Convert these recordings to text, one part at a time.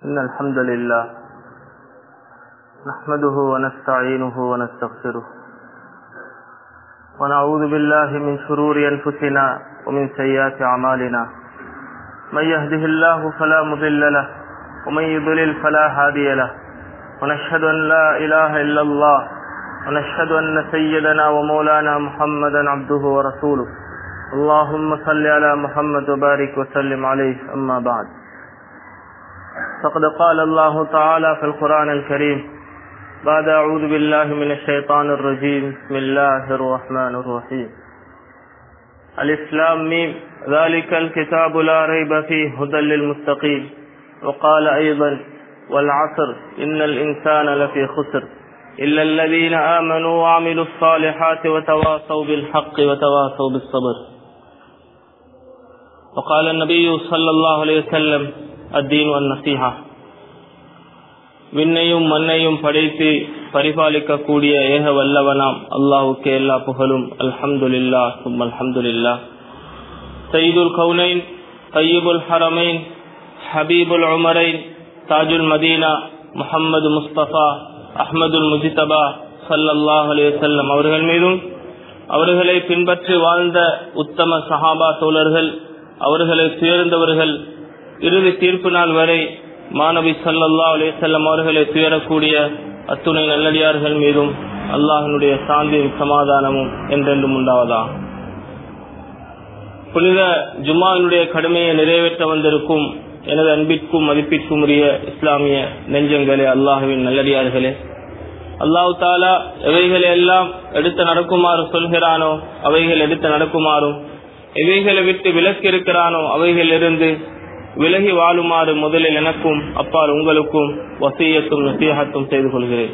إن الحمد لله نحمده ونستعينه ونستغفره ونعوذ بالله من شرور أنفسنا ومن سيئات أعمالنا من يهده الله فلا مضل له ومن يضلل فلا هادي له ونشهد أن لا إله إلا الله ونشهد أن سيدنا ومولانا محمدا عبده ورسوله اللهم صل على محمد وبارك وسلم عليه أما بعد فقد قال الله تعالى في القرآن الكريم بعد أعوذ بالله من الشيطان الرجيم بسم الله الرحمن الرحيم الإسلام ميم ذلك الكتاب لا ريب فيه هدى للمستقيم وقال أيضا والعصر إن الإنسان لفي خسر إلا الذين آمنوا وعملوا الصالحات وتواصوا بالحق وتواصوا بالصبر وقال النبي صلى الله عليه وسلم الدين والنصيحة விண்ணையும் மண்ணையும் படைத்து பரிபாலிக்கக்கூடிய ஏக வல்லவனாம் அல்லாஹுக்கு எல்லா புகழும் அல்ஹம்துலில்லா சும் அல்ஹம்துலில்லா சயீதுல் கவுனைன் தையீபுல் ஹரமைன் ஹபீபுல் உமரைன் தாஜுல் மதீனா முஹம்மது முஸ்தபா அஹ்மதுல் முஜிதபா சல்லல்லாஹ் அலையம் அவர்கள் மீதும் அவர்களை பின்பற்றி வாழ்ந்த உத்தம சஹாபா தோழர்கள் அவர்களை துயர்ந்தவர்கள் இறுதி தீர்ப்பு நாள் வரை மாணவி சல்லல்லா அலேசல்லம் அவர்களை துயரக்கூடிய அத்துணை நல்லடியார்கள் மீதும் அல்லாஹனுடைய சாந்தியும் சமாதானமும் என்றென்றும் உண்டாவதா புனித ஜும்மாவினுடைய கடமையை நிறைவேற்ற வந்திருக்கும் எனது அன்பிற்கும் மதிப்பிற்கும் உரிய இஸ்லாமிய நெஞ்சங்களே அல்லாஹுவின் நல்லடியார்களே அல்லாஹு தாலா எவைகளை எல்லாம் எடுத்து நடக்குமாறு சொல்கிறானோ அவைகள் எடுத்து நடக்குமாறும் எவைகளை விட்டு விலக்கி இருக்கிறானோ அவைகளிலிருந்து விலகி வாழுமாறு முதலில் எனக்கும் அப்பால் உங்களுக்கும் வசியத்தும் நசீகத்தும் செய்து கொள்கிறேன்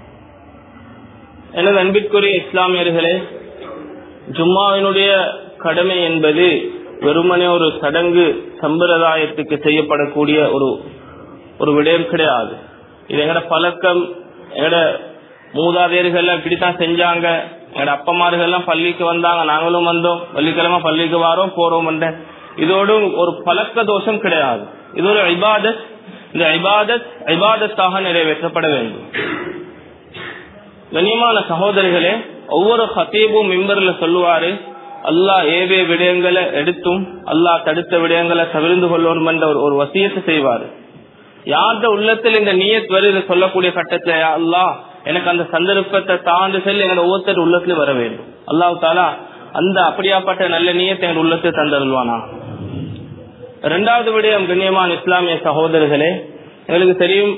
எனது அன்பிற்குரிய இஸ்லாமியர்களே ஜும்மாவினுடைய கடமை என்பது வெறுமனே ஒரு சடங்கு சம்பிரதாயத்துக்கு செய்யப்படக்கூடிய ஒரு ஒரு விடயம் கிடையாது இது எங்கட பழக்கம் எங்கட மூதாதையர்கள் இப்படித்தான் செஞ்சாங்க எங்கட அப்பமார்கள்லாம் பள்ளிக்கு வந்தாங்க நாங்களும் வந்தோம் வெள்ளிக்கிழமை பள்ளிக்கு வாரோம் போறோம் இதோடு ஒரு பழக்க தோஷம் கிடையாது இது ஒரு ஐபாதத் இந்த ஐபாதத் ஐபாதத்தாக நிறைவேற்றப்பட வேண்டும் கண்ணியமான சகோதரிகளே ஒவ்வொரு ஹத்தீபும் மிம்பர்ல சொல்லுவாரு அல்லாஹ் ஏவே விடயங்களை எடுத்தும் அல்லாஹ் தடுத்த விடயங்களை தவிர்ந்து கொள்ளணும் என்ற ஒரு வசியத்தை செய்வாரு யார்த உள்ளத்தில் இந்த நீயத் வருது சொல்லக்கூடிய கட்டத்துல அல்லாஹ் எனக்கு அந்த சந்தர்ப்பத்தை தாண்டு செல் எங்க ஒவ்வொருத்தர் உள்ளத்துல வர வேண்டும் அல்லாஹு தாலா அந்த அப்படியாப்பட்ட நல்ல நீயத்தை எங்க உள்ளத்தை தந்தருள்வானா இரண்டாவது விடயம் கண்ணியமான இஸ்லாமிய சகோதரர்களே எங்களுக்கு தெரியும்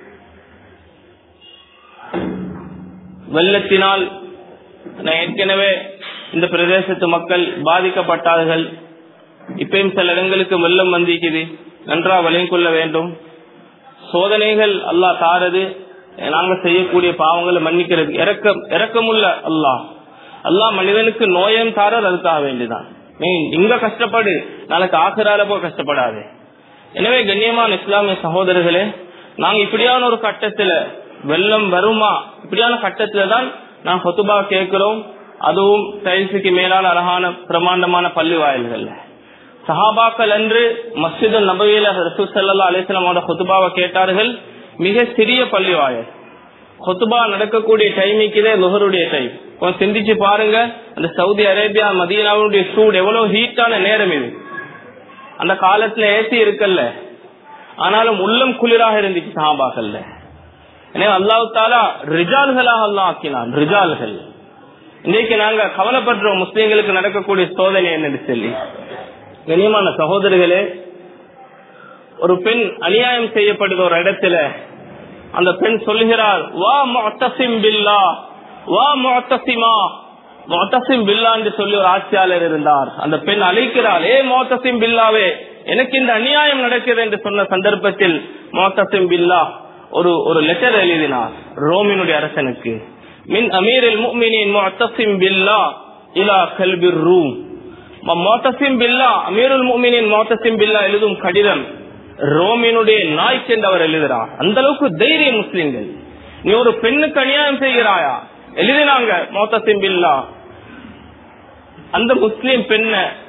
வெள்ளத்தினால் நான் ஏற்கனவே இந்த பிரதேசத்து மக்கள் பாதிக்கப்பட்டார்கள் இப்பயும் சில இடங்களுக்கு வெள்ளம் வந்திக்குது நன்றா வலியும் கொள்ள வேண்டும் சோதனைகள் அல்லாஹ் தாரது நாங்க செய்யக்கூடிய பாவங்களை மன்னிக்கிறது இறக்கம் இறக்கமுள்ள அல்லாஹ் அல்லாஹ் மனிதனுக்கு நோயம் தாரது அதுக்காக வேண்டிதான் நீ இங்க கஷ்டப்படு நாளைக்கு ஆசிரால போய் கஷ்டப்படாது எனவே கண்ணியமான இஸ்லாமிய சகோதரர்களே நாங்க இப்படியான ஒரு கட்டத்துல வெள்ளம் வருமா இப்படியான கட்டத்துல தான் நான் சொத்துபா கேட்கிறோம் அதுவும் டைல்ஸுக்கு மேலான அழகான பிரமாண்டமான பள்ளி வாயில்கள் சஹாபாக்கள் அன்று மஸ்ஜிது நபவியில ரசூ சல்லா அலிஸ்லாமோட கொத்துபாவை கேட்டார்கள் மிக சிறிய பள்ளி வாயல் கொத்துபா நடக்கக்கூடிய டைமிக்குதே லுகருடைய டைம் கொஞ்சம் சிந்திச்சு பாருங்க அந்த சவுதி அரேபியா மதீனாவுடைய சூடு எவ்வளவு ஹீட்டான நேரம் இது அந்த காலத்துல ஏசி இருக்கல்ல ஆனாலும் உள்ளம் குளிராக இருந்துச்சு சஹாபாக்கள்ல எனவே அல்லாஹு தாலா ரிஜால்களாக அல்லா ஆக்கினான் ரிஜால்கள் இன்னைக்கு நாங்க கவலைப்படுறோம் முஸ்லீம்களுக்கு நடக்கக்கூடிய சோதனை என்னன்னு சொல்லி கனியமான சகோதரர்களே ஒரு பெண் அநியாயம் செய்யப்படுகிற ஒரு இடத்துல அந்த பெண் சொல்லுகிறார் வா மொத்தசிம் பில்லா வா மொத்தசிமா மொத்தசிம் பில்லா என்று சொல்லி ஒரு ஆட்சியாளர் இருந்தார் அந்த பெண் அழைக்கிறாள் ஏ மோத்தசிம் பில்லாவே எனக்கு இந்த அநியாயம் நடக்கிறது என்று சொன்ன சந்தர்ப்பத்தில் மோத்தசிம் பில்லா ஒரு ஒரு லெட்டர் எழுதினார் ரோமினுடைய அரசனுக்கு மின் அமீரில் முக்மினின் மொத்தசிம் பில்லா இலா கல்பிர் ரூம் மோத்தசிம் பில்லா அமீருல் முக்மினின் மோத்தசிம் பில்லா எழுதும் கடிதம் ரோமினுடைய நாய்க்கு என்று அவர் எழுதுறார் அந்த அளவுக்கு தைரிய முஸ்லிம்கள் நீ ஒரு பெண்ணுக்கு அநியாயம் செய்கிறாயா எழுதினாங்க மோத்தசிம் பில்லா அந்த முஸ்லிம் பெண்ண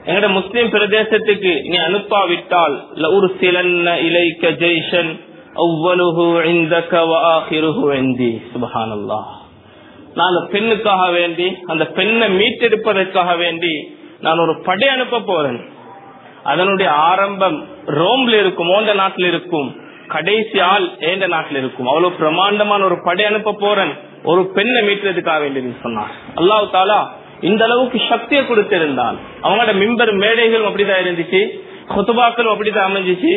எங்கட முஸ்லிம் பிரதேசத்துக்கு நீ அனுப்பாவிட்டால் ஒரு சிலன்ன இலைக்க ஜெய்ஷன் அவ்வளுஹு இந்தக வஆஹிருஹு இந்தி சுபஹானல்லாஹ் நான் அந்த பெண்ணுக்காக வேண்டி அந்த பெண்ணை மீட்டெடுப்பதற்காக வேண்டி நான் ஒரு படை அனுப்ப போறேன் அதனுடைய ஆரம்பம் ரோம்ல இருக்கும் ஓண்ட நாட்டில் இருக்கும் கடைசி ஆள் ஏண்ட நாட்டில் இருக்கும் அவ்வளவு பிரமாண்டமான ஒரு படை அனுப்ப போறேன் ஒரு பெண்ணை மீட்டுறதுக்காக வேண்டி சொன்னார் அல்லாஹ் தாலா இந்த அளவுக்கு சக்தியை கொடுத்திருந்தான் அவங்களோட மிம்பர் மேடைகளும் அப்படிதான் இருந்துச்சு கொத்துபாக்களும் அப்படிதான் அமைஞ்சிச்சு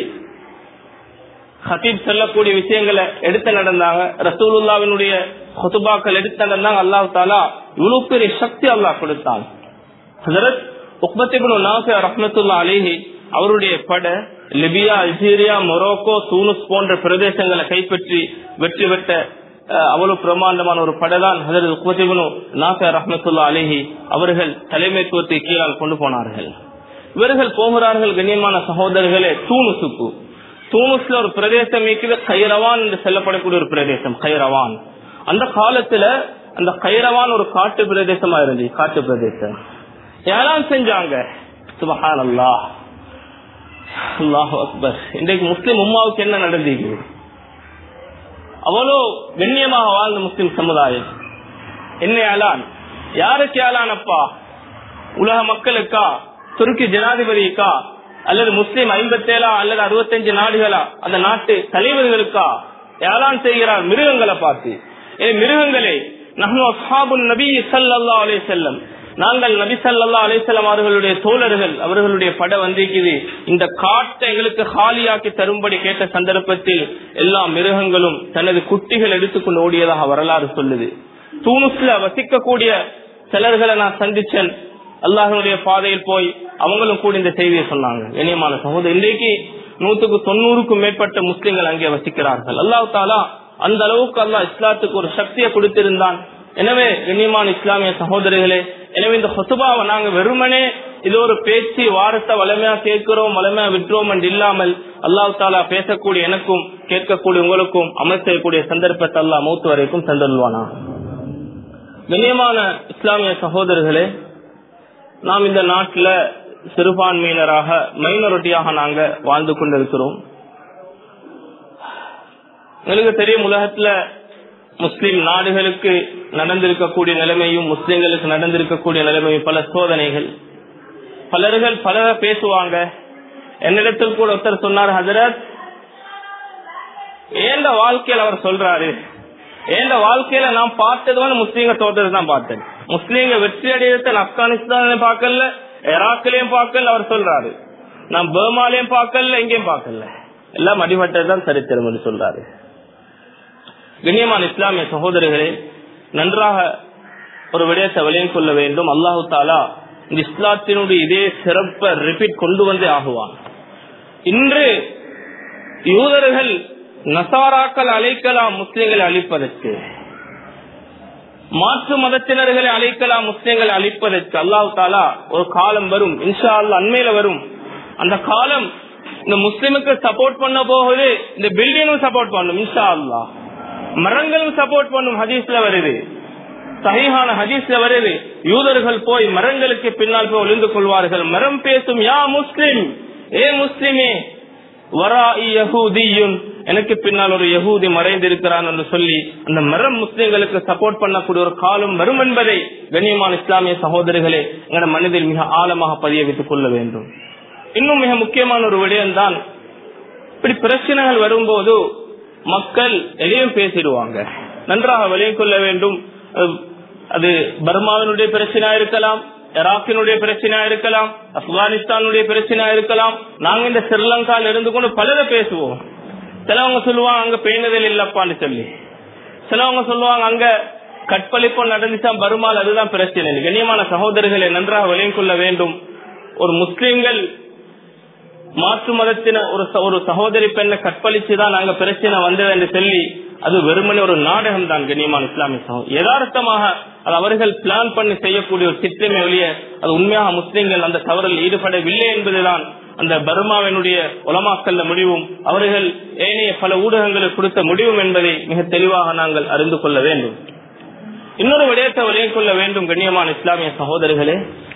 ஹத்தீப் சொல்லக்கூடிய விஷயங்களை எடுத்து நடந்தாங்க ரசூலுல்லாவினுடைய கொத்துபாக்கள் எடுத்து நடந்தாங்க அல்லாஹ் தாலா இவ்வளவு பெரிய சக்தி அல்லாஹ் கொடுத்தான் ஹசரத் உக்பத்திபுல் நாஃபி ரஹ்மத்துல்லா அலிஹி அவருடைய பட லிபியா அல்ஜீரியா மொரோக்கோ தூனுஸ் போன்ற பிரதேசங்களை கைப்பற்றி வெற்றி பெற்ற அவ்வளவு பிரமாண்டமான ஒரு படைதான் ஹசரத் உக்பத்திபுல் நாஃபி ரஹ்மத்துல்லா அலிஹி அவர்கள் தலைமைத்துவத்தை கீழால் கொண்டு போனார்கள் இவர்கள் போகிறார்கள் கண்ணியமான சகோதரர்களே தூணுசுக்கு தூணுஸ்ல ஒரு பிரதேசம் இருக்குது கைரவான் என்று சொல்லப்படக்கூடிய ஒரு பிரதேசம் கைரவான் அந்த காலத்துல அந்த கைரவான் ஒரு காட்டு பிரதேசமா இருந்துச்சு காட்டு பிரதேசம் ஏலாம் செஞ்சாங்க சுபஹான் அல்லா அல்லாஹ் அக்பர் இன்றைக்கு முஸ்லிம் உம்மாவுக்கு என்ன நடந்தீங்க அவ்வளோ கண்ணியமாக வாழ்ந்த முஸ்லிம் சமுதாயம் என்ன ஏலான் யாருக்கு ஏலான் அப்பா உலக மக்களுக்கா துருக்கி ஜனாதிபதிக்கா அல்லது முஸ்லிம் ஐம்பத்தேழா அல்லது அறுபத்தஞ்சு நாடுகளா அந்த நாட்டு தலைவர்களுக்கா ஏலான் செய்கிறார் மிருகங்களை பார்த்து மிருகங்களே நஹ்னு அஸ்ஹாபுன் நபி ஸல்லல்லாஹு அலைஹி வஸல்லம் நாங்கள் நபி சல்லா அலிசல்லாம் அவர்களுடைய தோழர்கள் அவர்களுடைய பட வந்திருக்குது இந்த காட்டை எங்களுக்கு காலியாக்கி தரும்படி கேட்ட சந்தர்ப்பத்தில் எல்லா மிருகங்களும் தனது குட்டிகள் எடுத்துக்கொண்டு ஓடியதாக வரலாறு சொல்லுது தூணுஸ்ல வசிக்கக்கூடிய சிலர்களை நான் சந்திச்சேன் அல்லாஹனுடைய பாதையில் போய் அவங்களும் கூட இந்த செய்தியை சொன்னாங்க இனியமான சகோதரர் இன்றைக்கு நூத்துக்கு தொண்ணூறுக்கும் மேற்பட்ட முஸ்லிம்கள் அங்கே வசிக்கிறார்கள் அல்லாஹ் தாலா அந்த அளவுக்கு அல்லாஹ் இஸ்லாத்துக்கு ஒரு சக்தியை கொடுத்திருந்தான் எனவே கண்ணியமான இஸ்லாமிய சகோதரிகளே எனவே இந்த ஹொசுபாவை நாங்க வெறுமனே இது ஒரு பேச்சு வாரத்தை வளமையா கேட்கிறோம் வளமையா விட்டுறோம் என்று இல்லாமல் அல்லாஹ் தாலா பேசக்கூடிய எனக்கும் கேட்கக்கூடிய உங்களுக்கும் அமல் செய்யக்கூடிய சந்தர்ப்பத்தை அல்லா மூத்து வரைக்கும் தந்தருவானா கண்ணியமான இஸ்லாமிய சகோதரர்களே நாம் இந்த நாட்டுல சிறுபான்மையினராக மைனாரிட்டியாக நாங்க வாழ்ந்து கொண்டிருக்கிறோம் உங்களுக்கு தெரியும் உலகத்துல முஸ்லிம் நாடுகளுக்கு நடந்திருக்கக்கூடிய நிலைமையும் முஸ்லிம்களுக்கு நடந்திருக்கக்கூடிய நிலைமையும் பல சோதனைகள் பலர்கள் பலர பேசுவாங்க என்னிடத்தில் கூட ஒருத்தர் சொன்னார் ஹசரத் ஏண்ட வாழ்க்கையில அவர் சொல்றாரு ஏண்ட வாழ்க்கையில நான் பார்த்தது வந்து முஸ்லீம்க தோட்டத்தை தான் பார்த்தேன் முஸ்லீம்க வெற்றி அடையத்தை ஆப்கானிஸ்தான் பார்க்கல ஈராக்லயும் பார்க்கல அவர் சொல்றாரு நான் பர்மாலையும் பார்க்கல எங்கேயும் பார்க்கல எல்லாம் அடிபட்டது தான் சரித்திரம் என்று சொல்றாரு கண்ணியமான இஸ்லாமிய சகோதரர்களே நன்றாக ஒரு விடயத்தை விளையம் கொள்ள வேண்டும் அல்லாஹு தாலா இந்த இஸ்லாத்தினுடைய இதே சிறப்பை ரிப்பீட் கொண்டு வந்தே ஆகுவான் இன்று யூதர்கள் நசாராக்கள் அழைக்கலாம் முஸ்லிம்களை அழிப்பதற்கு மாற்று மதத்தினர்களை அழைக்கலாம் முஸ்லிம்களை அழிப்பதற்கு அல்லாஹு தாலா ஒரு காலம் வரும் இன்ஷா அல்லா அண்மையில வரும் அந்த காலம் இந்த முஸ்லிமுக்கு சப்போர்ட் பண்ண போகுது இந்த பில்டிங்கும் சப்போர்ட் பண்ணும் இன்ஷா அல்லா மரங்களும் சப்போர்ட் பண்ணும் ஹதீஸ்ல வருது சகிஹான ஹதீஸ்ல வருது யூதர்கள் போய் மரங்களுக்கு பின்னால் போய் ஒளிந்து கொள்வார்கள் மரம் பேசும் யா முஸ்லிம் ஏ முஸ்லிமே வரா யஹூதியுன் எனக்கு பின்னால் ஒரு யகூதி மறைந்திருக்கிறான் என்று சொல்லி அந்த மரம் முஸ்லிம்களுக்கு சப்போர்ட் பண்ணக்கூடிய ஒரு காலம் வரும் என்பதை கண்ணியமான இஸ்லாமிய சகோதரிகளே எங்களோட மனதில் மிக ஆழமாக பதிய வைத்துக் கொள்ள வேண்டும் இன்னும் மிக முக்கியமான ஒரு விடயம் தான் இப்படி பிரச்சனைகள் வரும்போது மக்கள் எதையும் பேசிடுவாங்க நன்றாக விளைய கொள்ள வேண்டும் அது பர்மாவினுடைய பிரச்சனையா இருக்கலாம் ஈராக்கினுடைய பிரச்சனையா இருக்கலாம் ஆப்கானிஸ்தானுடைய பிரச்சனையா இருக்கலாம் நாங்க இந்த ஸ்ரீலங்கால இருந்து கொண்டு பலரை பேசுவோம் சிலவங்க சொல்லுவாங்க அங்க பேணுதல் இல்லப்பான்னு சொல்லி சிலவங்க சொல்லுவாங்க அங்க கற்பழிப்பம் நடந்துச்சா பருமால் அதுதான் பிரச்சனை கண்ணியமான சகோதரர்களை நன்றாக விளையம் கொள்ள வேண்டும் ஒரு முஸ்லிம்கள் மாற்று மதத்தின ஒரு ஒரு சகோதரி பெண்ணை கற்பழிச்சுதான் அங்க பிரச்சனை வந்தது என்று சொல்லி அது வெறுமனே ஒரு நாடகம் தான் கண்ணியமான இஸ்லாமிய சகோதரி யதார்த்தமாக அது அவர்கள் பிளான் பண்ணி செய்யக்கூடிய ஒரு சித்திரமே வெளியே அது உண்மையாக முஸ்லிம்கள் அந்த தவறில் ஈடுபடவில்லை என்பதுதான் அந்த பர்மாவினுடைய உலமாக்கல்ல முடிவும் அவர்கள் ஏனைய பல ஊடகங்களுக்கு கொடுத்த முடிவும் என்பதை மிக தெளிவாக நாங்கள் அறிந்து கொள்ள வேண்டும் இன்னொரு விடயத்தை விளைய கொள்ள வேண்டும் கண்ணியமான இஸ்லாமிய சகோதரர்களே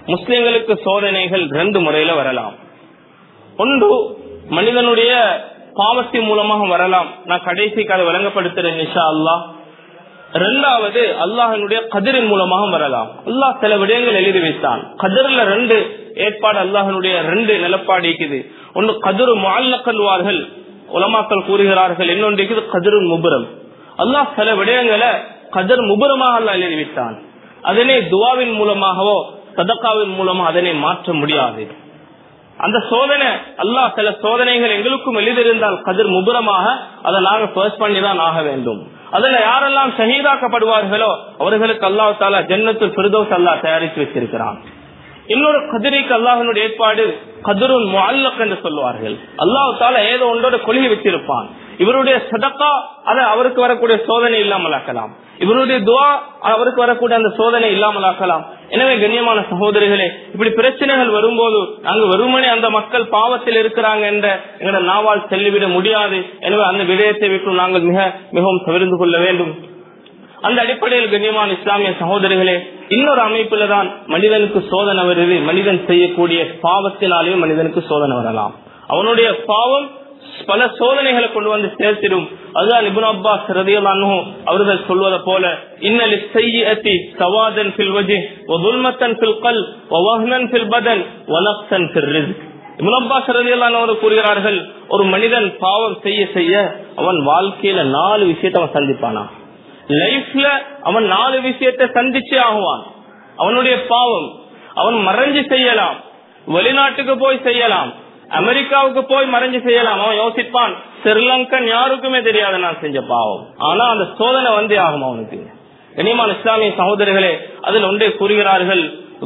முஸ்லிம்களுக்கு சோதனைகள் ரெண்டு முறையில வரலாம் ஒன்று மனிதனுடைய பாவத்தின் மூலமாக வரலாம் நான் கடைசிக்கு அதை வழங்கப்படுத்துறேன் நிஷா அல்லாஹ் ரெண்டாவது அல்லாஹனுடைய கதிரின் மூலமாக வரலாம் அல்லாஹ் சில விடயங்கள் எழுதி வைத்தான் கதிரில் ரெண்டு ஏற்பாடு அல்லாஹனுடைய ரெண்டு நிலப்பாடு இருக்குது ஒன்று கதிரு மால்லக்கல்வார்கள் உலமாக்கள் கூறுகிறார்கள் இன்னொன்று இருக்குது கதிரு முபுரம் அல்லாஹ் சில விடயங்களை கதிர் முபுரமாக அல்லாஹ் எழுதி வைத்தான் அதனை துவாவின் மூலமாகவோ சதக்காவின் மூலமாக அதனை மாற்ற முடியாது அந்த சோதனை அல்லாஹ் சில சோதனைகள் எங்களுக்கும் எழுதியிருந்தால் கதிர் முபுரமாக அதை நாங்கள் ஃபர்ஸ்ட் பண்ணி தான் ஆக வேண்டும் அதுல யாரெல்லாம் ஷஹீதாக்கப்படுவார்களோ அவர்களுக்கு அல்லாஹ் தாலா ஜன்னத்து பிரதோஸ் அல்லாஹ் தயாரித்து வச்சிருக்கிறான் இன்னொரு கதிரிக்கு அல்லாஹனுடைய ஏற்பாடு கதிருன் முஅல்லக் என்று சொல்லுவார்கள் அல்லாஹ் தாலா ஏதோ ஒன்றோட கொள்கை வச்சிருப்பான் இவருடைய சதக்கா அதை அவருக்கு வரக்கூடிய சோதனை இல்லாமல் ஆக்கலாம் இவருடைய துவா அவருக்கு வரக்கூடிய அந்த சோதனை இல்லாமல் ஆக்கலாம் எனவே கண்ணியமான சகோதரிகளே இப்படி பிரச்சனைகள் வரும்போது அங்கு வெறுமனே அந்த மக்கள் பாவத்தில் இருக்கிறாங்க என்ற எங்களோட நாவால் செல்லிவிட முடியாது எனவே அந்த விடயத்தை விட்டு நாங்கள் மிக மிகவும் தவிர்த்து கொள்ள வேண்டும் அந்த அடிப்படையில் கண்ணியமான இஸ்லாமிய சகோதரிகளே இன்னொரு அமைப்புல தான் மனிதனுக்கு சோதனை வருது மனிதன் செய்யக்கூடிய பாவத்தினாலேயும் மனிதனுக்கு சோதனை வரலாம் அவனுடைய பாவம் பல சோதனைகளை கொண்டு வந்து சேர்த்திடும் அதுதான் இபுன் அப்பாஸ் ரதியல்லானு அவர்கள் சொல்வதை போல இன்னலி செய்யத்தி சவாதன் ஃபில் வஜி வதுல்மத்தன் ஃபில் கல் வவஹ்னன் ஃபில் பதன் வலக்சன் ஃபில் ரிஸ்க் இபுன் அப்பாஸ் ரதியல்லானு அவர் கூறுகிறார்கள் ஒரு மனிதன் பாவம் செய்ய செய்ய அவன் வாழ்க்கையில நாலு விஷயத்தை அவன் சந்திப்பானா லைஃப்ல அவன் நாலு விஷயத்தை சந்திச்சே ஆகுவான் அவனுடைய பாவம் அவன் மறைஞ்சு செய்யலாம் வெளிநாட்டுக்கு போய் செய்யலாம் அமெரிக்காவுக்கு போய் மறைஞ்சு செய்யலாம் அவன் யோசிப்பான் ஸ்ரீலங்கன் யாருக்குமே தெரியாது நான் செஞ்ச பாவம் ஆனா அந்த சோதனை வந்தே ஆகும் அவனுக்கு கனியமான இஸ்லாமிய சகோதரர்களே அதில் ஒன்றே கூறுகிறார்கள்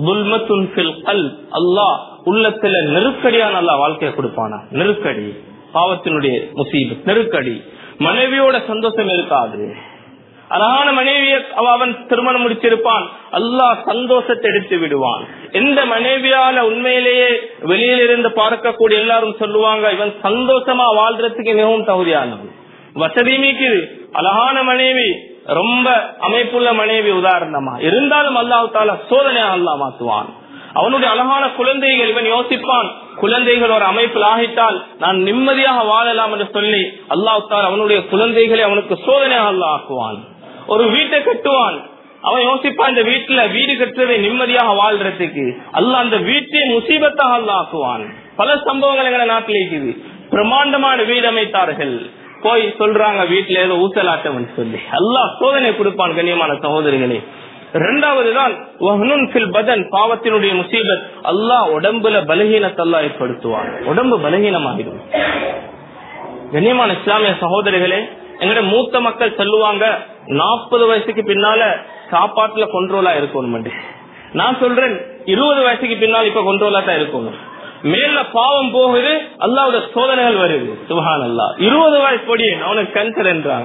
அல்லாஹ் உள்ளத்துல நெருக்கடியான அல்லா வாழ்க்கையை கொடுப்பானா நெருக்கடி பாவத்தினுடைய முசீபத் நெருக்கடி மனைவியோட சந்தோஷம் இருக்காது அழகான மனைவியை அவன் திருமணம் முடிச்சிருப்பான் அல்லாஹ் சந்தோஷத்தை எடுத்து விடுவான் எந்த மனைவியால உண்மையிலேயே வெளியில இருந்து பார்க்கக்கூடிய எல்லாரும் சொல்லுவாங்க இவன் சந்தோஷமா வாழ்றதுக்கு மிகவும் தகுதியானவன் வசதி மீக்குது அழகான மனைவி ரொம்ப அமைப்புள்ள மனைவி உதாரணமா இருந்தாலும் அல்லாஹு தால சோதனையா அல்லா மாத்துவான் அவனுடைய அழகான குழந்தைகள் இவன் யோசிப்பான் குழந்தைகள் ஒரு அமைப்பில் ஆகிட்டால் நான் நிம்மதியாக வாழலாம் என்று சொல்லி அல்லாஹு தால் அவனுடைய குழந்தைகளை அவனுக்கு சோதனையாக அல்லா ஆக்குவான் ஒரு வீட்டை கட்டுவான் அவன் யோசிப்பான் இந்த வீட்டுல வீடு கட்டுறதை நிம்மதியாக வாழ்றதுக்கு அல்ல அந்த வீட்டை முசீபத்தாக அல்ல ஆக்குவான் பல சம்பவங்கள் எங்க நாட்டில் இருக்குது பிரம்மாண்டமான வீடு அமைத்தார்கள் போய் சொல்றாங்க வீட்டுல ஏதோ ஊசலாட்டம் சொல்லி அல்லாஹ் சோதனை கொடுப்பான் கண்ணியமான சகோதரிகளே இரண்டாவது தான் பதன் பாவத்தினுடைய முசீபத் அல்லாஹ் உடம்புல பலகீனத்தல்லா ஏற்படுத்துவான் உடம்பு பலகீனமாகிடும் கண்ணியமான இஸ்லாமிய சகோதரிகளே எங்கட மூத்த மக்கள் சொல்லுவாங்க நாற்பது வயசுக்கு பின்னால சாப்பாட்டுல கொண்ட்ரோலா இருக்கணும் நான் சொல்றேன் இருபது வயசுக்கு பின்னால் இப்ப கொண்ட்ரோலா தான் இருக்கணும் மேல பாவம் போகுது அல்லாவோட சோதனைகள் வருது சுபஹான் அல்லா இருபது வயசு பொடியன் அவனுக்கு கேன்சர் என்றான்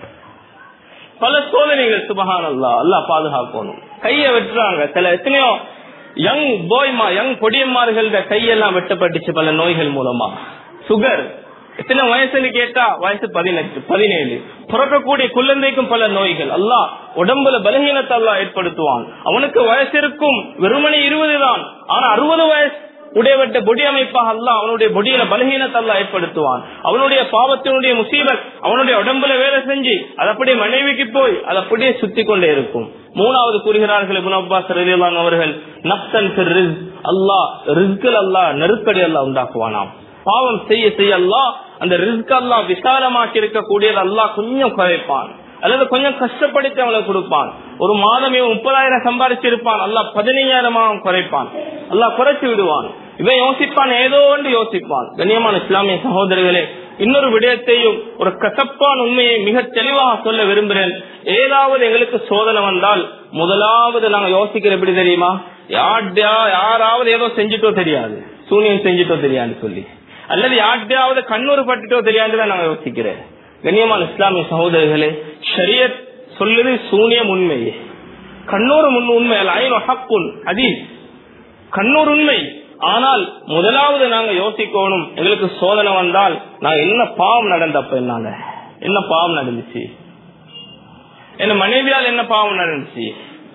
பல சோதனைகள் சுபஹான் அல்லா அல்லா பாதுகாக்கணும் கைய வெட்டுறாங்க சில எத்தனையோ யங் போய்மா யங் பொடியம்மார்கள் கையெல்லாம் வெட்டப்பட்டுச்சு பல நோய்கள் மூலமா சுகர் எத்தனை வயசுன்னு கேட்டா வயசு பதினெட்டு பதினேழு பிறக்கக்கூடிய குழந்தைக்கும் பல நோய்கள் அல்லா உடம்புல பலகீனத்தை அல்லா ஏற்படுத்துவான் அவனுக்கு வயசு இருக்கும் வெறுமனே இருபது தான் ஆனா அறுபது வயசு உடையவட்ட பொடி அமைப்பாக அல்ல அவனுடைய பொடியில பலகீனத்தை அல்ல ஏற்படுத்துவான் அவனுடைய பாவத்தினுடைய முசீபத் அவனுடைய உடம்புல வேலை செஞ்சு அது அப்படியே மனைவிக்கு போய் அது அப்படியே சுத்தி கொண்டே இருக்கும் மூணாவது கூறுகிறார்கள் இபுன் அப்பாஸ் ரலியல்லாஹு அவர்கள் நப்சன் அல்லாஹ் ரிஸ்கில் அல்லாஹ் நெருக்கடி அல்லாஹ் உண்டாக்குவானாம் பாவம் செய்ய செய்ய அல்லாஹ் அந்த ரிஸ்க் அல்லா விசாலமாக்கி இருக்கக்கூடியது அல்லாஹ் கொஞ்சம் குறைப்பான் அல்லது கொஞ்சம் கஷ்டப்படுத்தி அவனுக்கு கொடுப்பான் ஒரு மாதமே முப்பதாயிரம் சம்பாதிச்சிருப்பான் அல்லாஹ் பதினைஞ்சாயிரமாக குறைப்பான் அல்லாஹ் குறைச்சு விடுவான் இவன் யோசிப்பான் ஏதோ ஒன்று யோசிப்பான் கண்ணியமான இஸ்லாமிய சகோதரர்களே இன்னொரு விடயத்தையும் ஒரு கசப்பான உண்மையை மிக தெளிவாக சொல்ல விரும்புகிறேன் ஏதாவது எங்களுக்கு சோதனை வந்தால் முதலாவது நாங்க யோசிக்கிற எப்படி தெரியுமா யாராவது ஏதோ செஞ்சுட்டோ தெரியாது சூனியம் செஞ்சுட்டோ தெரியாது சொல்லி அல்லது யார்கிட்டயாவது கண்ணூறு பட்டுட்டோ தெரியாதுதான் நாங்க யோசிக்கிறேன் கண்ணியமான இஸ்லாமிய சகோதரர்களே ஷரியத் சொல்லுது சூனியம் உண்மை கண்ணூறு முன் உண்மை அல்ல ஹக்குன் அதி கண்ணூர் உண்மை ஆனால் முதலாவது நாங்க யோசிக்கணும் எங்களுக்கு சோதனை வந்தால் நான் என்ன பாவம் நடந்தப்ப என்னால என்ன பாவம் நடந்துச்சு என்ன மனைவியால் என்ன பாவம் நடந்துச்சு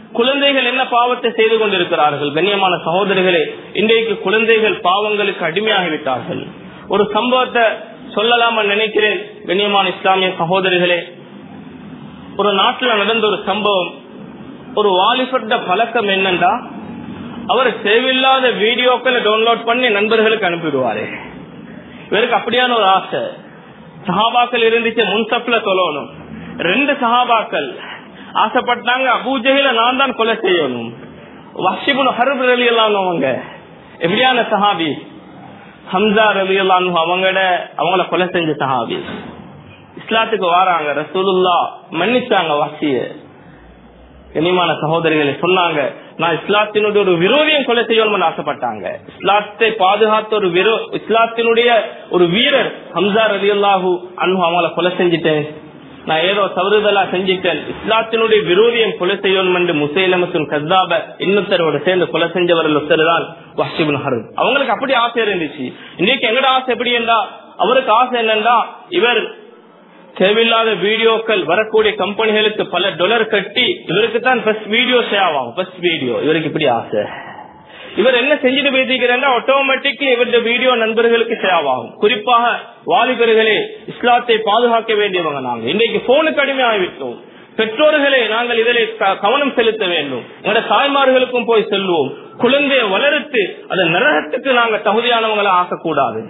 குழந்தைகள் என்ன பாவத்தை செய்து கொண்டிருக்கிறார்கள் கண்ணியமான சகோதரிகளே இன்றைக்கு குழந்தைகள் பாவங்களுக்கு அடிமையாகிவிட்டார்கள் ஒரு சம்பவத்தை சொல்லலாமா நினைக்கிறேன் கண்ணியமான இஸ்லாமிய சகோதரிகளே ஒரு நாட்டுல நடந்த ஒரு சம்பவம் ஒரு வாலிபட்ட பழக்கம் என்னண்டா அவர் தேவையில்லாத வீடியோக்களை டவுன்லோட் பண்ணி நண்பர்களுக்கு அனுப்பிடுவாரு இவருக்கு அப்படியான ஒரு ஆசை சஹாபாக்கள் இருந்துச்சு முன்சப்ல சொல்லணும் ரெண்டு சஹாபாக்கள் ஆசைப்பட்டாங்க அபூஜையில நான் தான் கொலை செய்யணும் வஷிபுன் ஹர்ப் ரலி அவங்க எப்படியான சஹாபி ஹம்சா ரலி அவங்களோட அவங்கள கொலை செஞ்ச சஹாபி இஸ்லாத்துக்கு வாராங்க ரசூலுல்லா மன்னிச்சாங்க வாசிய கனிமான சகோதரிகளை சொன்னாங்க நான் இஸ்லாத்தினுடைய ஒரு விரோதியம் கொலை செய்யணும்னு ஆசைப்பட்டாங்க இஸ்லாத்தை பாதுகாத்த ஒரு விரோ இஸ்லாத்தினுடைய ஒரு வீரர் ஹம்சா ரலி அல்லாஹூ அன்பு அவங்கள கொலை செஞ்சுட்டேன் நான் ஏதோ தவறுதலா செஞ்சிட்டேன் இஸ்லாத்தினுடைய விரோதியம் கொலை செய்யணும் என்று முசைலமத்தின் கத்தாப இன்னொருத்தரோட சேர்ந்து கொலை செஞ்சவர்கள் ஒருத்தர் தான் வஹிபின் ஹருப் அவங்களுக்கு அப்படி ஆசை இருந்துச்சு இன்னைக்கு எங்கட ஆசை எப்படி என்றா அவருக்கு ஆசை என்னன்னா இவர் தேவையில்லாத வீடியோக்கள் வரக்கூடிய கம்பெனிகளுக்கு பல டொலர் கட்டி இவருக்கு தான் ஃபர்ஸ்ட் வீடியோ சேவ் ஆகும் ஃபர்ஸ்ட் வீடியோ இவருக்கு இப்படி ஆசை இவர் என்ன செஞ்சுட்டு பேசிக்கிறார் ஆட்டோமேட்டிக்லி இவருடைய வீடியோ நண்பர்களுக்கு சேவ் ஆகும் குறிப்பாக வாலிபர்களே இஸ்லாத்தை பாதுகாக்க வேண்டியவங்க நாங்க இன்றைக்கு போனுக்கு அடிமையாகிவிட்டோம் பெற்றோர்களே நாங்கள் இதில் கவனம் செலுத்த வேண்டும் எங்களோட தாய்மார்களுக்கும் போய் செல்வோம் குழந்தைய வளர்த்து அந்த நரகத்துக்கு நாங்க தகுதியானவங்களை ஆக்கக்கூடாது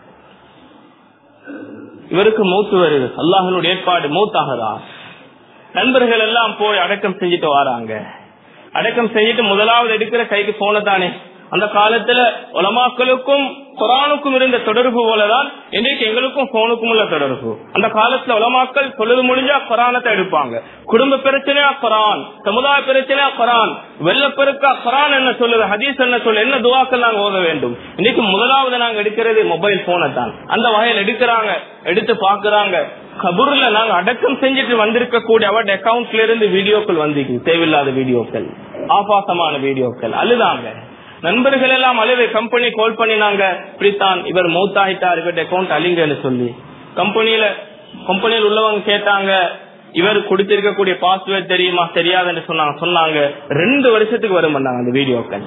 இவருக்கு மூத்து வருது அல்லாஹனுடைய ஏற்பாடு மூத்தாகதா நண்பர்கள் எல்லாம் போய் அடக்கம் செஞ்சுட்டு வராங்க அடக்கம் செஞ்சுட்டு முதலாவது எடுக்கிற கைக்கு போன தானே அந்த காலத்துல உலமாக்களுக்கும் குரானுக்கும் இருந்த தொடர்பு போலதான் இன்றைக்கு எங்களுக்கும் போனுக்கும் உள்ள தொடர்பு அந்த காலத்துல உலமாக்கள் தொழுது முடிஞ்சா குரானத்தை எடுப்பாங்க குடும்ப பிரச்சனையா குரான் சமுதாய பிரச்சனையா குரான் வெள்ளப்பெருக்கா குரான் என்ன சொல்லுது ஹதீஸ் என்ன சொல்லு என்ன துவாக்கள் நாங்க ஓத வேண்டும் இன்னைக்கு முதலாவது நாங்க எடுக்கிறது மொபைல் போனை தான் அந்த வகையில் எடுக்கிறாங்க எடுத்து பாக்குறாங்க கபூர்ல நாங்க அடக்கம் செஞ்சுட்டு வந்திருக்க கூடிய அவட அக்கௌண்ட்ல இருந்து வீடியோக்கள் வந்திருக்கு தேவையில்லாத வீடியோக்கள் ஆபாசமான வீடியோக்கள் அழுதாங்க நண்பர்கள் எல்லாம் அழுது கம்பெனி கால் பண்ணினாங்க இப்படித்தான் இவர் மௌத்தாயிட்டார் இவருடைய அக்கௌண்ட் அழிங்கன்னு சொல்லி கம்பெனியில கம்பெனியில் உள்ளவங்க கேட்டாங்க இவர் கொடுத்திருக்கக்கூடிய பாஸ்வேர்ட் தெரியுமா தெரியாதுன்னு சொன்னாங்க சொன்னாங்க ரெண்டு வருஷத்துக்கு வரும் பண்ணாங்க அந்த வீடியோக்கள்